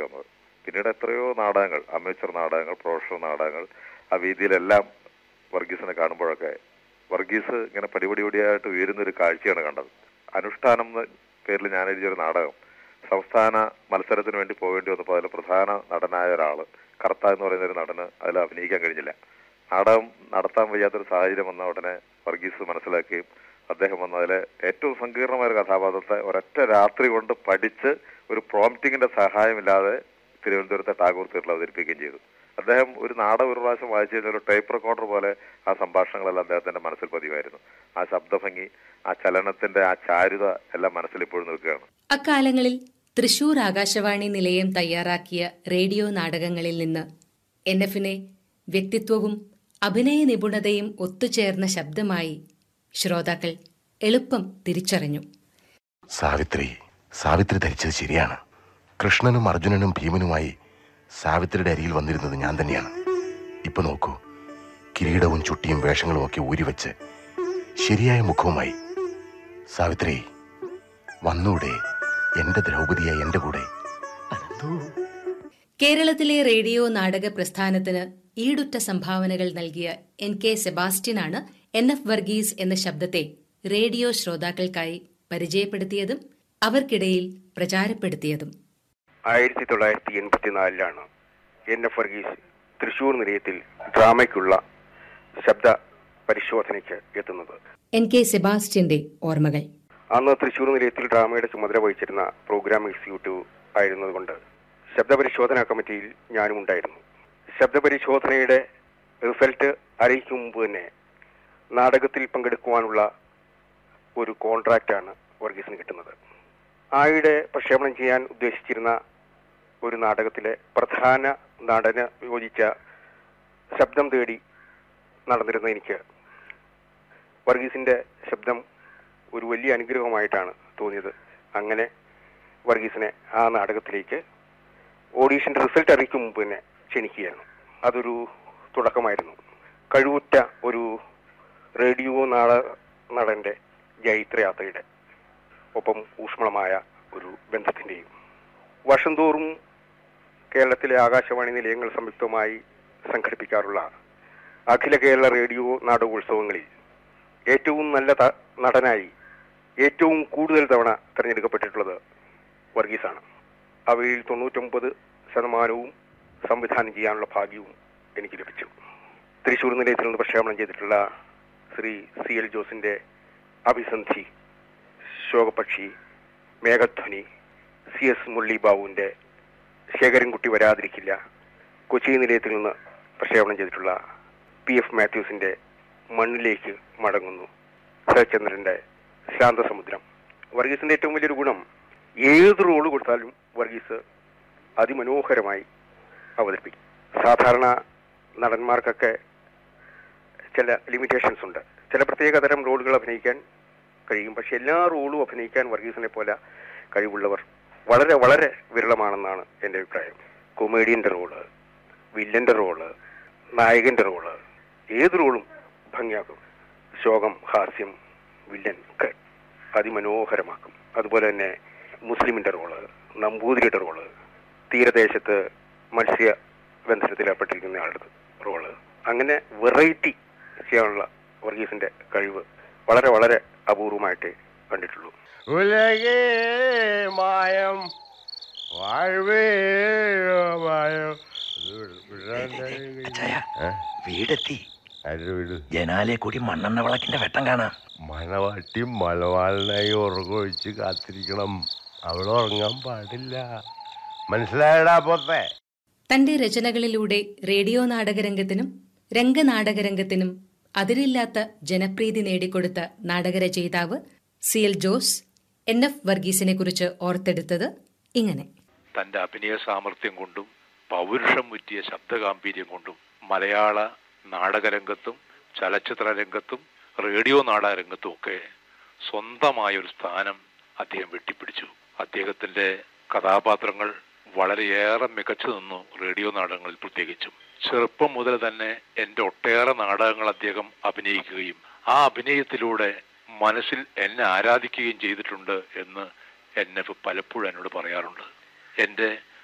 വന്നത് പിന്നീട് എത്രയോ നാടകങ്ങൾ അമേച്ചർ നാടകങ്ങൾ പ്രൊഫഷണൽ നാടകങ്ങൾ ആ വേദിയിലെല്ലാം വർഗീസിനെ കാണുമ്പോഴൊക്കെ വർഗീസ് ഇങ്ങനെ പടിപടിപടിയായിട്ട് ഉയരുന്ന ഒരു കാഴ്ചയാണ് കണ്ടത് അനുഷ്ഠാനം എന്ന പേരിൽ ഞാൻ എഴുതിയൊരു നാടകം സംസ്ഥാന മത്സരത്തിന് വേണ്ടി പോകേണ്ടി വന്നപ്പോൾ അതിൽ പ്രധാന നടനായ ഒരാൾ കർത്ത എന്ന് പറയുന്ന ഒരു നടന് അതിൽ അഭിനയിക്കാൻ കഴിഞ്ഞില്ല നാടകം നടത്താൻ വയ്യാത്തൊരു സാഹചര്യം വന്ന ഉടനെ വർഗീസ് മനസ്സിലാക്കുകയും അദ്ദേഹം വന്ന അതിലെ ഏറ്റവും സങ്കീർണമായ ഒരു കഥാപാത്രത്തെ ഒരൊറ്റ രാത്രി കൊണ്ട് പഠിച്ച് ഒരു പ്രോംപ്റ്റിങ്ങിന്റെ സഹായമില്ലാതെ തിരുവനന്തപുരത്തെ ടാഗോർ തീർത്തിൽ അവതരിപ്പിക്കുകയും ചെയ്തു അദ്ദേഹം ഒരു നാടകം ഒരു പ്രാവശ്യം വായിച്ചു കഴിഞ്ഞാൽ ഒരു ടൈപ്പ് റെക്കോർഡർ പോലെ ആ സംഭാഷണങ്ങളെല്ലാം അദ്ദേഹത്തിന്റെ മനസ്സിൽ പതിവായിരുന്നു ആ ശബ്ദഭംഗി ആ ചലനത്തിന്റെ ആ ചാരുത എല്ലാം മനസ്സിൽ ഇപ്പോഴും നിൽക്കുകയാണ് അക്കാലങ്ങളിൽ തൃശൂർ ആകാശവാണി നിലയം തയ്യാറാക്കിയ റേഡിയോ നാടകങ്ങളിൽ നിന്ന് എൻ എഫിനെ വ്യക്തിത്വവും അഭിനയ നിപുണതയും ഒത്തുചേർന്ന ശബ്ദമായി ശ്രോതാക്കൾ എളുപ്പം തിരിച്ചറിഞ്ഞു സാവിത്രി സാവിത്രി ധരിച്ചത് ശരിയാണ് കൃഷ്ണനും അർജുനനും ഭീമനുമായി സാവിത്രിയുടെ അരിയിൽ വന്നിരുന്നത് ഞാൻ തന്നെയാണ് ഇപ്പൊ നോക്കൂ കിരീടവും ചുട്ടിയും വേഷങ്ങളും ഒക്കെ ഊരിവെച്ച് ശരിയായ മുഖവുമായി സാവിത്രി വന്നൂടെ എന്റെ ദ്രൗപതിയായി എന്റെ കൂടെ കേരളത്തിലെ റേഡിയോ നാടക പ്രസ്ഥാനത്തിന് ഈടുറ്റ സംഭാവനകൾ നൽകിയ എൻ കെ സെബാസ്റ്റ്യനാണ് എൻ എഫ് വർഗീസ് എന്ന ശബ്ദത്തെ റേഡിയോ ശ്രോതാക്കൾക്കായി പരിചയപ്പെടുത്തിയതും അവർക്കിടയിൽ പ്രചാരപ്പെടുത്തിയതും ആയിരത്തി തൊള്ളായിരത്തി എൺപത്തിനാലിലാണ് എൻ എഫ് വർഗീസ് തൃശൂർ നിലയത്തിൽ ഡ്രാമയ്ക്കുള്ള ശബ്ദ പരിശോധനയ്ക്ക് എത്തുന്നത് എൻ കെ സെബാസ്റ്റ്യന്റെ ഓർമ്മകൾ അന്ന് തൃശൂർ നിലയത്തിൽ ഡ്രാമയുടെ ചുമതല വഹിച്ചിരുന്ന പ്രോഗ്രാം എക്സിക്യൂട്ടീവ് ആയിരുന്നതുകൊണ്ട് ശബ്ദപരിശോധനാ കമ്മിറ്റിയിൽ ഞാനും ഉണ്ടായിരുന്നു ശബ്ദപരിശോധനയുടെ റിസൾട്ട് അറിയിക്കും മുമ്പ് തന്നെ നാടകത്തിൽ പങ്കെടുക്കുവാനുള്ള ഒരു കോൺട്രാക്റ്റാണ് വർഗീസിന് കിട്ടുന്നത് ആയുടെ പ്രക്ഷേപണം ചെയ്യാൻ ഉദ്ദേശിച്ചിരുന്ന ഒരു നാടകത്തിലെ പ്രധാന നടന് യോജിച്ച ശബ്ദം തേടി നടന്നിരുന്ന എനിക്ക് വർഗീസിന്റെ ശബ്ദം ഒരു വലിയ അനുഗ്രഹമായിട്ടാണ് തോന്നിയത് അങ്ങനെ വർഗീസിനെ ആ നാടകത്തിലേക്ക് ഓഡീഷന്റെ റിസൾട്ട് അറിയിക്കും മുമ്പ് തന്നെ ക്ഷണിക്കുകയായിരുന്നു അതൊരു തുടക്കമായിരുന്നു കഴിവുറ്റ ഒരു റേഡിയോ നാട നടന്റെ ജൈത്രയാത്രയുടെ ഒപ്പം ഊഷ്മളമായ ഒരു ബന്ധത്തിന്റെയും വർഷം തോറും കേരളത്തിലെ ആകാശവാണി നിലയങ്ങൾ സംയുക്തമായി സംഘടിപ്പിക്കാറുള്ള അഖില കേരള റേഡിയോ നാടകോത്സവങ്ങളിൽ ഏറ്റവും നല്ല ത- നടനായി ഏറ്റവും കൂടുതൽ തവണ തിരഞ്ഞെടുക്കപ്പെട്ടിട്ടുള്ളത് വർഗീസാണ് അവയിൽ തൊണ്ണൂറ്റൊമ്പത് ശതമാനവും സംവിധാനം ചെയ്യാനുള്ള ഭാഗ്യവും എനിക്ക് ലഭിച്ചു തൃശ്ശൂർ നിലയത്തിൽ നിന്ന് പ്രക്ഷേപണം ചെയ്തിട്ടുള്ള ശ്രീ സി എൽ ജോസിന്റെ അഭിസന്ധി ശോകപക്ഷി മേഘധ്വനി സി എസ് മുരളി ബാബുവിന്റെ ശേഖരൻകുട്ടി വരാതിരിക്കില്ല കൊച്ചി നിലയത്തിൽ നിന്ന് പ്രക്ഷേപണം ചെയ്തിട്ടുള്ള പി എഫ് മാത്യൂസിന്റെ മണ്ണിലേക്ക് മടങ്ങുന്നു ശരത്ചന്ദ്രന്റെ ശാന്തസമുദ്രം വർഗീസിന്റെ ഏറ്റവും വലിയൊരു ഗുണം ഏത് റോള് കൊടുത്താലും വർഗീസ് അതിമനോഹരമായി അവതരിപ്പിക്കും സാധാരണ നടന്മാർക്കൊക്കെ ചില ലിമിറ്റേഷൻസ് ഉണ്ട് ചില പ്രത്യേക തരം റോളുകൾ അഭിനയിക്കാൻ കഴിയും പക്ഷെ എല്ലാ റോളും അഭിനയിക്കാൻ വർഗീസിനെ പോലെ കഴിവുള്ളവർ വളരെ വളരെ വിരളമാണെന്നാണ് എൻ്റെ അഭിപ്രായം കൊമേഡിയന്റെ റോള് വില്ലന്റെ റോള് നായകന്റെ റോള് ഏത് റോളും ഭംഗിയാക്കും ശോകം ഹാസ്യം വില്ലൻ ഒക്കെ അതിമനോഹരമാക്കും അതുപോലെ തന്നെ മുസ്ലിമിന്റെ റോള് നമ്പൂതിരിയുടെ റോള് തീരദേശത്ത് മത്സ്യ ബന്ധനത്തിൽ ഏർപ്പെട്ടിരിക്കുന്ന ആളുടെ റോള് അങ്ങനെ വെറൈറ്റി ചെയ്യാനുള്ള വർഗീസിന്റെ കഴിവ് വളരെ വളരെ അപൂർവമായിട്ടേ കണ്ടിട്ടുള്ളൂ ഉലകേ മായം വാഴ്വേ മായം വീടെത്തി ആരുടെ വീട് ജനാലെ കൂടി മണ്ണെണ്ണ വിളക്കിന്റെ വെട്ടം കാണാം മണവാട്ടി മലവാളിനായി ഉറങ്ങൊഴിച്ച് കാത്തിരിക്കണം അവൾ ഉറങ്ങാൻ പാടില്ല മനസ്സിലായടാ പോത്തെ തന്റെ രചനകളിലൂടെ റേഡിയോ നാടകരംഗത്തിനും രംഗനാടകരംഗത്തിനും അതിരില്ലാത്ത ജനപ്രീതി നേടിക്കൊടുത്ത നാടകരചയിതാവ് C L Jose N F വർഗീസിനെ കുറിച്ച് ഓർത്തെടുത്തത് ഇങ്ങനെ തന്റെ അഭിനയ സാമർഥ്യം കൊണ്ടും പൗരുഷം മുറ്റിയ ശബ്ദഗാംഭീര്യം കൊണ്ടും മലയാള നാടകരംഗത്തും ചലച്ചിത്ര രംഗത്തും റേഡിയോ നാടകരംഗത്തും ഒക്കെ സ്വന്തമായ ഒരു സ്ഥാനം അദ്ദേഹം വെട്ടിപ്പിടിച്ചു അദ്ദേഹത്തിന്റെ കഥാപാത്രങ്ങൾ വളരെയേറെ മികച്ചു നിന്നു റേഡിയോ നാടകങ്ങളിൽ പ്രത്യേകിച്ചും ചെറുപ്പം മുതൽ തന്നെ എൻ്റെ ഒട്ടേറെ നാടകങ്ങൾ അദ്ദേഹം അഭിനയിക്കുകയും ആ അഭിനയത്തിലൂടെ മനസ്സിൽ എന്നെ ആരാധിക്കുകയും ചെയ്തിട്ടുണ്ട് എന്ന് എന്നെ പലപ്പോഴും എന്നോട് പറയാറുണ്ട് എൻ്റെ